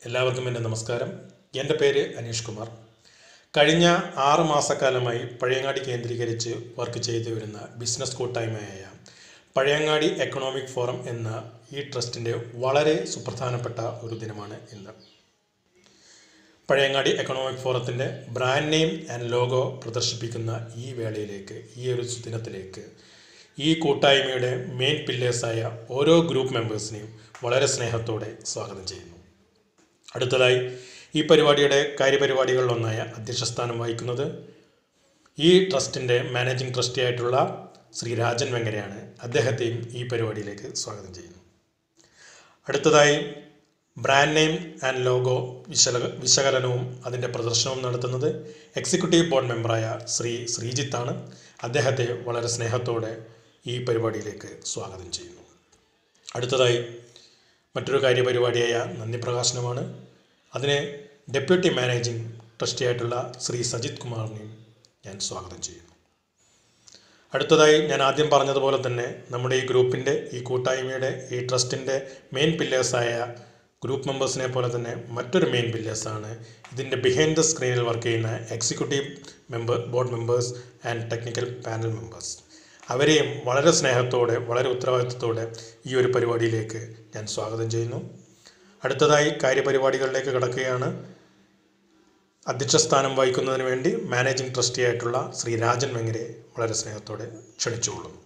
എല്ലാവർക്കും എൻ്റെ നമസ്കാരം എൻ്റെ പേര് അനീഷ് കുമാർ കഴിഞ്ഞ ആറ് മാസക്കാലമായി പഴയങ്ങാടി കേന്ദ്രീകരിച്ച് വർക്ക് ചെയ്തു വരുന്ന ബിസിനസ് കൂട്ടായ്മയായ പഴയങ്ങാടി എക്കണോമിക് ഫോറം എന്ന ഈ ട്രസ്റ്റിൻ്റെ വളരെ സുപ്രധാനപ്പെട്ട ഒരു ദിനമാണ് ഇന്ന് പഴയങ്ങാടി എക്കണോമിക് ഫോറത്തിൻ്റെ ബ്രാൻഡ് നെയിം ആൻഡ് ലോഗോ പ്രദർശിപ്പിക്കുന്ന ഈ വേളയിലേക്ക് ഈ ഒരു ദിനത്തിലേക്ക് ഈ കൂട്ടായ്മയുടെ മെയിൻ പില്ലേഴ്സായ ഓരോ ഗ്രൂപ്പ് മെമ്പേഴ്സിനെയും വളരെ സ്നേഹത്തോടെ സ്വാഗതം ചെയ്യുന്നു അടുത്തതായി ഈ പരിപാടിയുടെ കാര്യപരിപാടികളിലൊന്നായ അധ്യക്ഷസ്ഥാനം വഹിക്കുന്നത് ഈ ട്രസ്റ്റിൻ്റെ മാനേജിംഗ് ട്രസ്റ്റി ആയിട്ടുള്ള ശ്രീ രാജൻ വെങ്കരയാണ് അദ്ദേഹത്തെയും ഈ പരിപാടിയിലേക്ക് സ്വാഗതം ചെയ്യുന്നു അടുത്തതായി ബ്രാൻഡ് നെയിം ആൻഡ് ലോഗോ വിശല വിശകലനവും അതിൻ്റെ പ്രദർശനവും നടത്തുന്നത് എക്സിക്യൂട്ടീവ് ബോർഡ് മെമ്പറായ ശ്രീ ശ്രീജിത്താണ് അദ്ദേഹത്തെ വളരെ സ്നേഹത്തോടെ ഈ പരിപാടിയിലേക്ക് സ്വാഗതം ചെയ്യുന്നു അടുത്തതായി മറ്റൊരു കാര്യപരിപാടിയായ നന്ദി പ്രകാശനമാണ് അതിനെ ഡെപ്യൂട്ടി മാനേജിംഗ് ട്രസ്റ്റിയായിട്ടുള്ള ശ്രീ സജിത് കുമാറിനെയും ഞാൻ സ്വാഗതം ചെയ്യുന്നു അടുത്തതായി ഞാൻ ആദ്യം പറഞ്ഞതുപോലെ തന്നെ നമ്മുടെ ഈ ഗ്രൂപ്പിൻ്റെ ഈ കൂട്ടായ്മയുടെ ഈ ട്രസ്റ്റിൻ്റെ മെയിൻ പില്ലേഴ്സായ ഗ്രൂപ്പ് മെമ്പേഴ്സിനെ പോലെ തന്നെ മറ്റൊരു മെയിൻ പില്ലേഴ്സാണ് ഇതിൻ്റെ ബിഹൈൻഡ് ദ സ്ക്രീനിൽ വർക്ക് ചെയ്യുന്ന executive member board members and technical panel members അവരെയും വളരെ സ്നേഹത്തോടെ വളരെ ഉത്തരവാദിത്വത്തോടെ ഈ ഒരു പരിപാടിയിലേക്ക് ഞാൻ സ്വാഗതം ചെയ്യുന്നു അടുത്തതായി കാര്യപരിപാടികളിലേക്ക് കടക്കുകയാണ് അധ്യക്ഷസ്ഥാനം വഹിക്കുന്നതിന് വേണ്ടി മാനേജിംഗ് ട്രസ്റ്റി ആയിട്ടുള്ള ശ്രീ രാജൻ വെങ്ങരെ വളരെ സ്നേഹത്തോടെ ക്ഷണിച്ചുകൊള്ളുന്നു